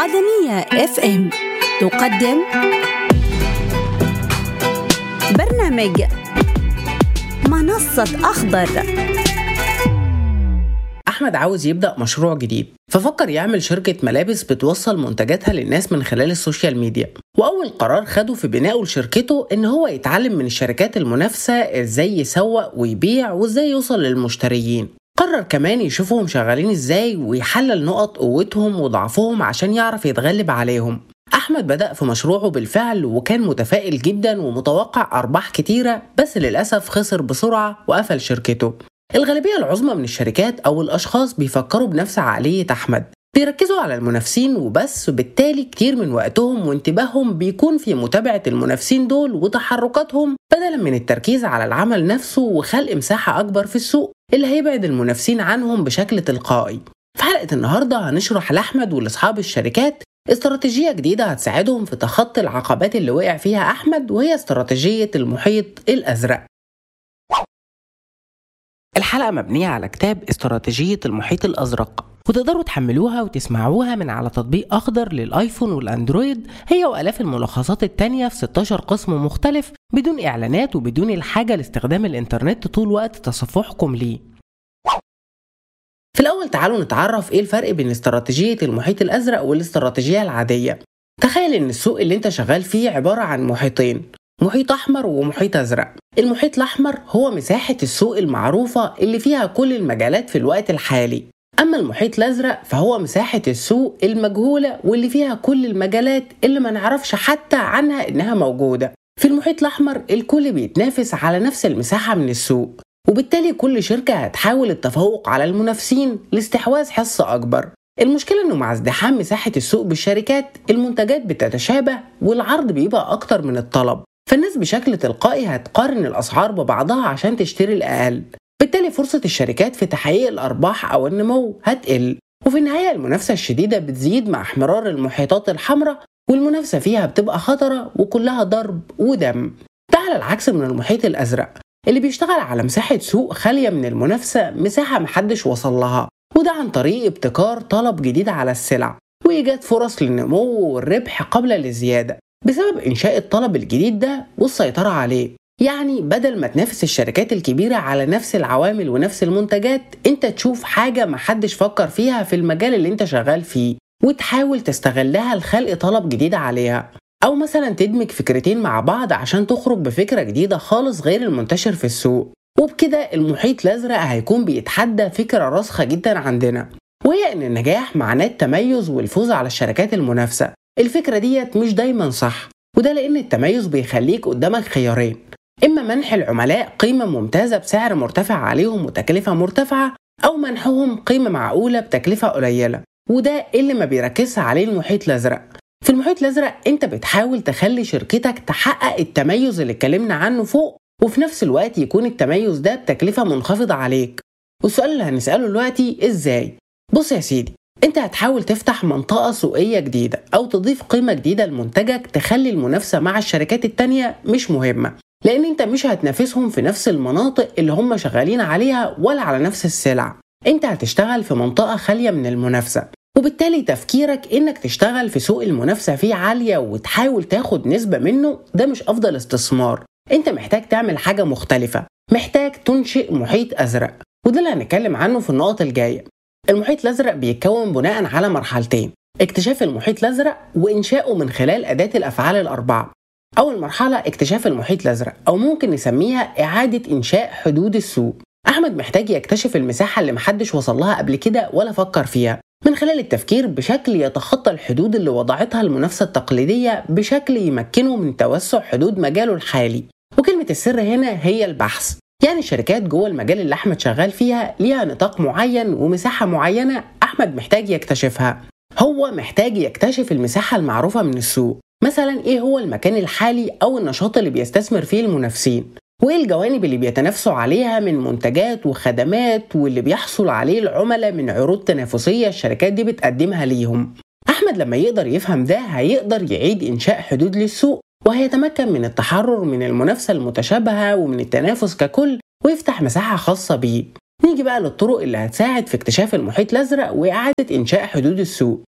عدنية اف ام تقدم برنامج منصة أخضر أحمد عاوز يبدأ مشروع جديد ففكر يعمل شركة ملابس بتوصل منتجاتها للناس من خلال السوشيال ميديا وأول قرار خده في بنائه لشركته إن هو يتعلم من الشركات المنافسة إزاي يسوق ويبيع وإزاي يوصل للمشتريين قرر كمان يشوفهم شغالين إزاي ويحلل نقط قوتهم وضعفهم عشان يعرف يتغلب عليهم أحمد بدأ في مشروعه بالفعل وكان متفائل جدا ومتوقع أرباح كتيرة بس للأسف خسر بسرعة وقفل شركته الغالبية العظمى من الشركات أو الأشخاص بيفكروا بنفس عقلية أحمد بيركزوا على المنافسين وبس وبالتالي كتير من وقتهم وانتباههم بيكون في متابعة المنافسين دول وتحركاتهم بدلا من التركيز على العمل نفسه وخلق مساحة أكبر في السوق اللي هيبعد المنافسين عنهم بشكل تلقائي في حلقة النهاردة هنشرح لأحمد ولأصحاب الشركات استراتيجية جديدة هتساعدهم في تخطي العقبات اللي وقع فيها أحمد وهي استراتيجية المحيط الأزرق الحلقة مبنية على كتاب استراتيجية المحيط الأزرق وتقدروا تحملوها وتسمعوها من على تطبيق أخضر للآيفون والأندرويد هي وآلاف الملخصات التانية في 16 قسم مختلف بدون إعلانات وبدون الحاجة لاستخدام الإنترنت طول وقت تصفحكم ليه في الأول تعالوا نتعرف إيه الفرق بين استراتيجية المحيط الأزرق والاستراتيجية العادية تخيل إن السوق اللي أنت شغال فيه عبارة عن محيطين محيط أحمر ومحيط أزرق المحيط الأحمر هو مساحة السوق المعروفة اللي فيها كل المجالات في الوقت الحالي أما المحيط الأزرق فهو مساحة السوق المجهولة واللي فيها كل المجالات اللي ما نعرفش حتى عنها إنها موجودة في المحيط الأحمر الكل بيتنافس على نفس المساحة من السوق وبالتالي كل شركة هتحاول التفوق على المنافسين لاستحواذ حصة أكبر المشكلة إنه مع ازدحام مساحة السوق بالشركات المنتجات بتتشابه والعرض بيبقى أكتر من الطلب فالناس بشكل تلقائي هتقارن الأسعار ببعضها عشان تشتري الأقل بالتالي فرصة الشركات في تحقيق الأرباح أو النمو هتقل وفي النهاية المنافسة الشديدة بتزيد مع احمرار المحيطات الحمراء والمنافسة فيها بتبقى خطرة وكلها ضرب ودم ده على العكس من المحيط الأزرق اللي بيشتغل على مساحة سوق خالية من المنافسة مساحة محدش وصل لها وده عن طريق ابتكار طلب جديد على السلع وإيجاد فرص للنمو والربح قبل الزيادة بسبب إنشاء الطلب الجديد ده والسيطرة عليه يعني بدل ما تنافس الشركات الكبيرة على نفس العوامل ونفس المنتجات انت تشوف حاجة محدش فكر فيها في المجال اللي انت شغال فيه وتحاول تستغلها لخلق طلب جديد عليها أو مثلا تدمج فكرتين مع بعض عشان تخرج بفكرة جديدة خالص غير المنتشر في السوق وبكده المحيط الأزرق هيكون بيتحدى فكرة راسخة جدا عندنا وهي إن النجاح معناه التميز والفوز على الشركات المنافسة الفكرة ديت مش دايما صح وده لأن التميز بيخليك قدامك خيارين إما منح العملاء قيمة ممتازة بسعر مرتفع عليهم وتكلفة مرتفعة أو منحهم قيمة معقولة بتكلفة قليلة وده اللي ما بيركزش عليه المحيط الأزرق في المحيط الأزرق أنت بتحاول تخلي شركتك تحقق التميز اللي اتكلمنا عنه فوق وفي نفس الوقت يكون التميز ده بتكلفة منخفضة عليك والسؤال اللي هنسأله دلوقتي إزاي؟ بص يا سيدي انت هتحاول تفتح منطقة سوقية جديدة أو تضيف قيمة جديدة لمنتجك تخلي المنافسة مع الشركات التانية مش مهمة لأن انت مش هتنافسهم في نفس المناطق اللي هم شغالين عليها ولا على نفس السلع انت هتشتغل في منطقة خالية من المنافسة وبالتالي تفكيرك انك تشتغل في سوق المنافسة فيه عالية وتحاول تاخد نسبة منه ده مش أفضل استثمار انت محتاج تعمل حاجة مختلفة محتاج تنشئ محيط أزرق وده اللي هنتكلم عنه في النقط الجاية المحيط الأزرق بيتكون بناء على مرحلتين اكتشاف المحيط الأزرق وإنشاؤه من خلال أداة الأفعال الأربعة أول مرحلة اكتشاف المحيط الأزرق أو ممكن نسميها إعادة إنشاء حدود السوق أحمد محتاج يكتشف المساحة اللي محدش وصل لها قبل كده ولا فكر فيها من خلال التفكير بشكل يتخطى الحدود اللي وضعتها المنافسة التقليدية بشكل يمكنه من توسع حدود مجاله الحالي وكلمة السر هنا هي البحث يعني الشركات جوه المجال اللي احمد شغال فيها ليها نطاق معين ومساحه معينه احمد محتاج يكتشفها هو محتاج يكتشف المساحه المعروفه من السوق مثلا ايه هو المكان الحالي او النشاط اللي بيستثمر فيه المنافسين وايه الجوانب اللي بيتنافسوا عليها من منتجات وخدمات واللي بيحصل عليه العملاء من عروض تنافسيه الشركات دي بتقدمها ليهم احمد لما يقدر يفهم ده هيقدر يعيد انشاء حدود للسوق وهيتمكن من التحرر من المنافسة المتشابهة ومن التنافس ككل ويفتح مساحة خاصة بيه نيجي بقى للطرق اللي هتساعد في اكتشاف المحيط الأزرق وإعادة إنشاء حدود السوق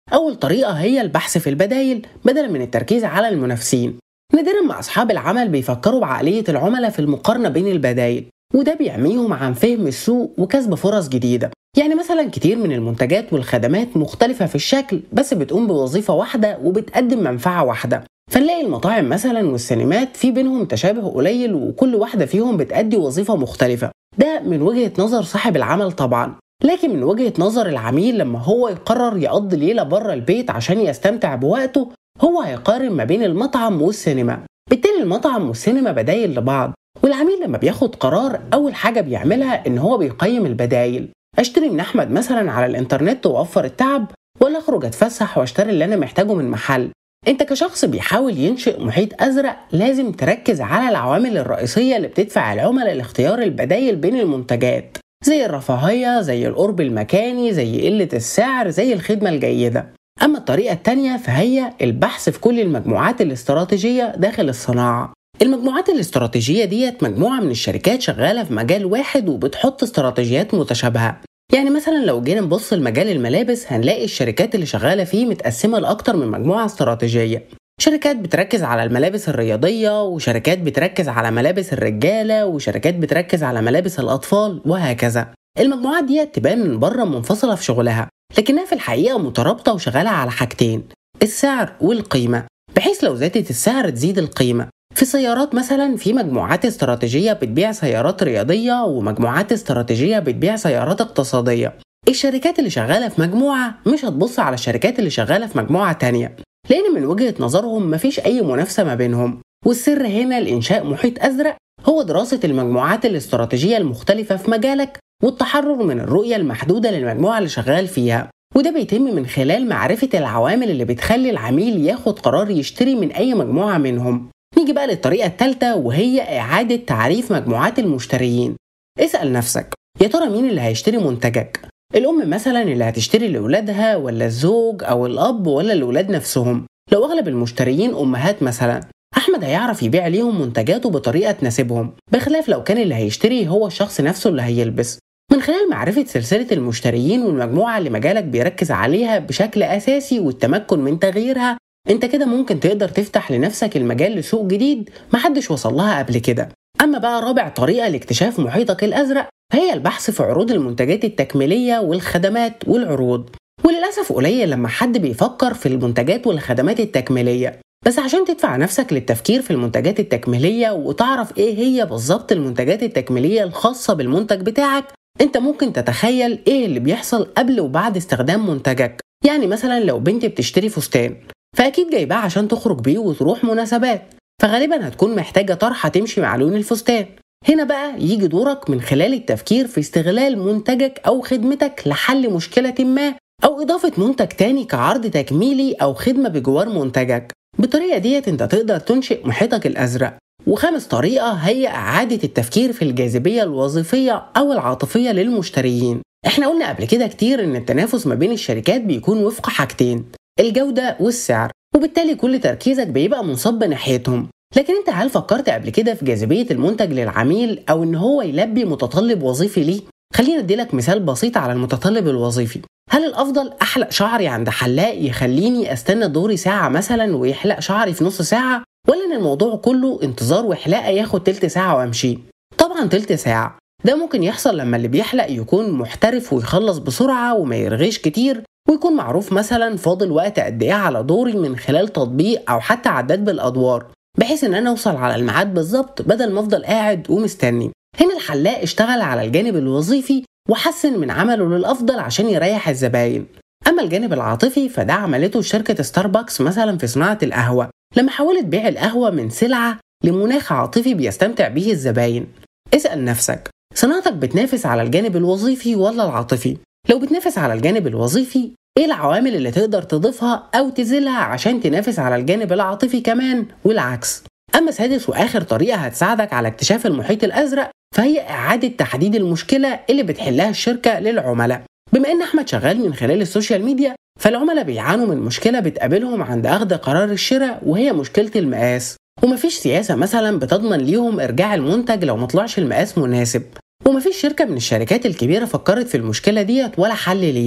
أول طريقة هي البحث في البدايل بدلا من التركيز على المنافسين نادرا ما أصحاب العمل بيفكروا بعقلية العملاء في المقارنة بين البدايل وده بيعميهم عن فهم السوق وكسب فرص جديدة يعني مثلا كتير من المنتجات والخدمات مختلفة في الشكل بس بتقوم بوظيفة واحدة وبتقدم منفعة واحدة فنلاقي المطاعم مثلا والسينمات في بينهم تشابه قليل وكل واحدة فيهم بتأدي وظيفة مختلفة ده من وجهة نظر صاحب العمل طبعا لكن من وجهة نظر العميل لما هو يقرر يقضي ليلة بره البيت عشان يستمتع بوقته هو هيقارن ما بين المطعم والسينما بالتالي المطعم والسينما بدايل لبعض والعميل لما بياخد قرار أول حاجة بيعملها إن هو بيقيم البدايل أشتري من أحمد مثلا على الإنترنت وأوفر التعب ولا أخرج أتفسح وأشتري اللي أنا محتاجه من محل انت كشخص بيحاول ينشئ محيط ازرق لازم تركز على العوامل الرئيسيه اللي بتدفع العملاء لاختيار البدايل بين المنتجات زي الرفاهيه زي القرب المكاني زي قله السعر زي الخدمه الجيده اما الطريقه الثانيه فهي البحث في كل المجموعات الاستراتيجيه داخل الصناعه المجموعات الاستراتيجية ديت مجموعة من الشركات شغالة في مجال واحد وبتحط استراتيجيات متشابهة يعني مثلا لو جينا نبص لمجال الملابس هنلاقي الشركات اللي شغالة فيه متقسمة لأكتر من مجموعة استراتيجية شركات بتركز على الملابس الرياضية وشركات بتركز على ملابس الرجالة وشركات بتركز على ملابس الأطفال وهكذا المجموعات دي تبان من بره منفصلة في شغلها لكنها في الحقيقة مترابطة وشغالة على حاجتين السعر والقيمة بحيث لو زادت السعر تزيد القيمة في سيارات مثلا في مجموعات استراتيجية بتبيع سيارات رياضية ومجموعات استراتيجية بتبيع سيارات اقتصادية الشركات اللي شغالة في مجموعة مش هتبص على الشركات اللي شغالة في مجموعة تانية لأن من وجهة نظرهم مفيش أي منافسة ما بينهم والسر هنا لإنشاء محيط أزرق هو دراسة المجموعات الاستراتيجية المختلفة في مجالك والتحرر من الرؤية المحدودة للمجموعة اللي شغال فيها وده بيتم من خلال معرفة العوامل اللي بتخلي العميل ياخد قرار يشتري من أي مجموعة منهم نيجي بقى للطريقة الثالثة وهي إعادة تعريف مجموعات المشتريين اسأل نفسك يا ترى مين اللي هيشتري منتجك؟ الأم مثلا اللي هتشتري لأولادها ولا الزوج أو الأب ولا الأولاد نفسهم لو أغلب المشتريين أمهات مثلا أحمد هيعرف يبيع ليهم منتجاته بطريقة تناسبهم بخلاف لو كان اللي هيشتري هو الشخص نفسه اللي هيلبس من خلال معرفة سلسلة المشتريين والمجموعة اللي مجالك بيركز عليها بشكل أساسي والتمكن من تغييرها انت كده ممكن تقدر تفتح لنفسك المجال لسوق جديد محدش وصل لها قبل كده اما بقى رابع طريقه لاكتشاف محيطك الازرق هي البحث في عروض المنتجات التكميليه والخدمات والعروض وللاسف قليل لما حد بيفكر في المنتجات والخدمات التكميليه بس عشان تدفع نفسك للتفكير في المنتجات التكميليه وتعرف ايه هي بالظبط المنتجات التكميليه الخاصه بالمنتج بتاعك انت ممكن تتخيل ايه اللي بيحصل قبل وبعد استخدام منتجك يعني مثلا لو بنت بتشتري فستان فأكيد جايباه عشان تخرج بيه وتروح مناسبات فغالبا هتكون محتاجة طرحة تمشي مع لون الفستان هنا بقى يجي دورك من خلال التفكير في استغلال منتجك أو خدمتك لحل مشكلة ما أو إضافة منتج تاني كعرض تكميلي أو خدمة بجوار منتجك بالطريقة ديت أنت تقدر تنشئ محيطك الأزرق وخامس طريقة هي إعادة التفكير في الجاذبية الوظيفية أو العاطفية للمشتريين احنا قلنا قبل كده كتير ان التنافس ما بين الشركات بيكون وفق حاجتين الجودة والسعر وبالتالي كل تركيزك بيبقى منصب ناحيتهم لكن انت هل فكرت قبل كده في جاذبية المنتج للعميل او ان هو يلبي متطلب وظيفي ليه؟ خلينا اديلك مثال بسيط على المتطلب الوظيفي هل الافضل احلق شعري عند حلاق يخليني استنى دوري ساعة مثلا ويحلق شعري في نص ساعة ولا ان الموضوع كله انتظار وحلاقة ياخد تلت ساعة وامشي طبعا تلت ساعة ده ممكن يحصل لما اللي بيحلق يكون محترف ويخلص بسرعة وما يرغيش كتير ويكون معروف مثلا فاضل وقت قد ايه على دوري من خلال تطبيق او حتى عداد بالادوار بحيث ان انا اوصل على الميعاد بالظبط بدل ما افضل قاعد ومستني هنا الحلاق اشتغل على الجانب الوظيفي وحسن من عمله للافضل عشان يريح الزباين اما الجانب العاطفي فده عملته شركه ستاربكس مثلا في صناعه القهوه لما حاولت بيع القهوه من سلعه لمناخ عاطفي بيستمتع به الزباين اسال نفسك صناعتك بتنافس على الجانب الوظيفي ولا العاطفي لو بتنافس على الجانب الوظيفي ايه العوامل اللي تقدر تضيفها او تزيلها عشان تنافس على الجانب العاطفي كمان والعكس اما سادس واخر طريقه هتساعدك على اكتشاف المحيط الازرق فهي اعاده تحديد المشكله اللي بتحلها الشركه للعملاء بما ان احمد شغال من خلال السوشيال ميديا فالعملاء بيعانوا من مشكله بتقابلهم عند اخذ قرار الشراء وهي مشكله المقاس ومفيش سياسه مثلا بتضمن ليهم ارجاع المنتج لو مطلعش المقاس مناسب ومفيش شركة من الشركات الكبيرة فكرت في المشكلة ديت ولا حل ليها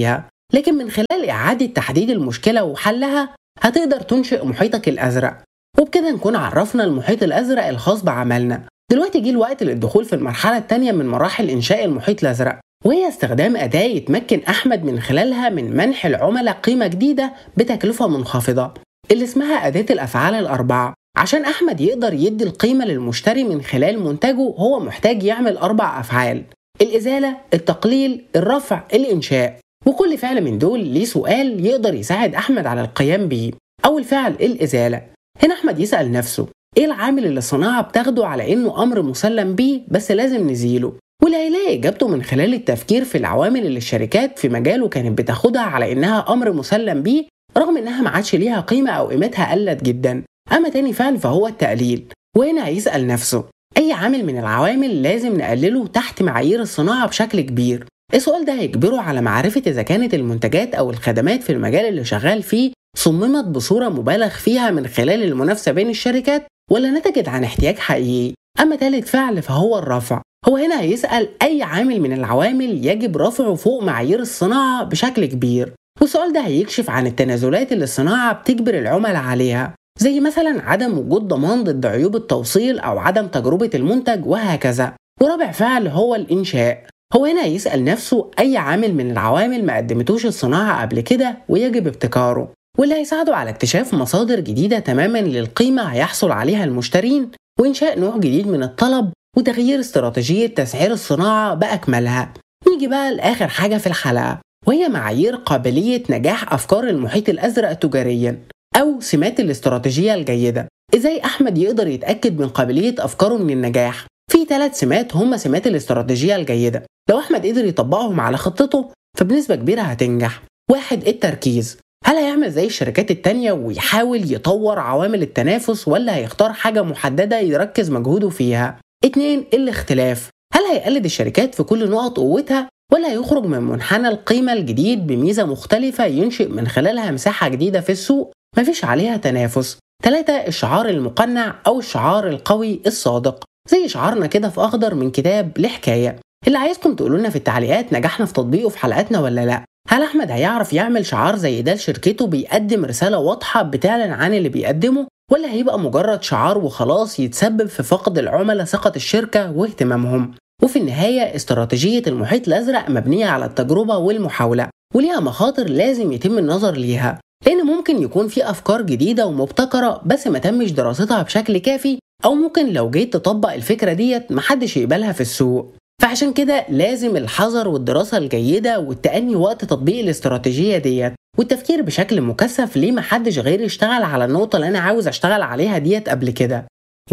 لكن من خلال إعادة تحديد المشكلة وحلها هتقدر تنشئ محيطك الأزرق وبكده نكون عرفنا المحيط الأزرق الخاص بعملنا دلوقتي جه الوقت للدخول في المرحلة الثانية من مراحل إنشاء المحيط الأزرق وهي استخدام أداة يتمكن أحمد من خلالها من منح العملاء قيمة جديدة بتكلفة منخفضة اللي اسمها أداة الأفعال الأربعة عشان أحمد يقدر يدي القيمة للمشتري من خلال منتجه هو محتاج يعمل أربع أفعال الإزالة، التقليل، الرفع، الإنشاء وكل فعل من دول ليه سؤال يقدر يساعد أحمد على القيام بيه أول فعل الإزالة هنا أحمد يسأل نفسه إيه العامل اللي الصناعة بتاخده على إنه أمر مسلم بيه بس لازم نزيله واللي هيلاقي إجابته من خلال التفكير في العوامل اللي الشركات في مجاله كانت بتاخدها على إنها أمر مسلم بيه رغم إنها ما عادش ليها قيمة أو قيمتها قلت جدا أما تاني فعل فهو التقليل وهنا هيسأل نفسه أي عامل من العوامل لازم نقلله تحت معايير الصناعة بشكل كبير السؤال ده هيجبره على معرفة إذا كانت المنتجات أو الخدمات في المجال اللي شغال فيه صممت بصورة مبالغ فيها من خلال المنافسة بين الشركات ولا نتجت عن احتياج حقيقي أما ثالث فعل فهو الرفع هو هنا هيسأل أي عامل من العوامل يجب رفعه فوق معايير الصناعة بشكل كبير والسؤال ده هيكشف عن التنازلات اللي الصناعة بتجبر العملاء عليها زي مثلا عدم وجود ضمان ضد عيوب التوصيل أو عدم تجربة المنتج وهكذا ورابع فعل هو الإنشاء هو هنا يسأل نفسه أي عامل من العوامل ما قدمتوش الصناعة قبل كده ويجب ابتكاره واللي هيساعده على اكتشاف مصادر جديدة تماما للقيمة هيحصل عليها المشترين وإنشاء نوع جديد من الطلب وتغيير استراتيجية تسعير الصناعة بأكملها نيجي بقى لآخر حاجة في الحلقة وهي معايير قابلية نجاح أفكار المحيط الأزرق تجاريا أو سمات الاستراتيجية الجيدة إزاي أحمد يقدر يتأكد من قابلية أفكاره من النجاح في ثلاث سمات هم سمات الاستراتيجية الجيدة لو أحمد قدر يطبقهم على خطته فبنسبة كبيرة هتنجح واحد التركيز هل هيعمل زي الشركات التانية ويحاول يطور عوامل التنافس ولا هيختار حاجة محددة يركز مجهوده فيها اتنين الاختلاف هل هيقلد الشركات في كل نقط قوتها ولا هيخرج من منحنى القيمة الجديد بميزة مختلفة ينشئ من خلالها مساحة جديدة في السوق مفيش عليها تنافس ثلاثة الشعار المقنع أو الشعار القوي الصادق زي شعارنا كده في أخضر من كتاب لحكاية اللي عايزكم تقولوا لنا في التعليقات نجحنا في تطبيقه في حلقاتنا ولا لا هل احمد هيعرف يعمل شعار زي ده لشركته بيقدم رساله واضحه بتعلن عن اللي بيقدمه ولا هيبقى مجرد شعار وخلاص يتسبب في فقد العملاء ثقه الشركه واهتمامهم وفي النهايه استراتيجيه المحيط الازرق مبنيه على التجربه والمحاوله وليها مخاطر لازم يتم النظر ليها لان ممكن يكون في افكار جديده ومبتكره بس ما تمش دراستها بشكل كافي او ممكن لو جيت تطبق الفكره ديت محدش يقبلها في السوق فعشان كده لازم الحذر والدراسة الجيدة والتأني وقت تطبيق الاستراتيجية ديت والتفكير بشكل مكثف ليه محدش غيري يشتغل على النقطة اللي أنا عاوز أشتغل عليها ديت قبل كده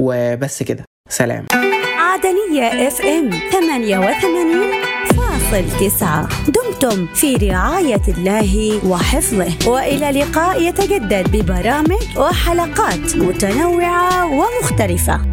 وبس كده سلام عدنية اف ام 88 فاصل تسعة دمتم في رعاية الله وحفظه وإلى لقاء يتجدد ببرامج وحلقات متنوعة ومختلفة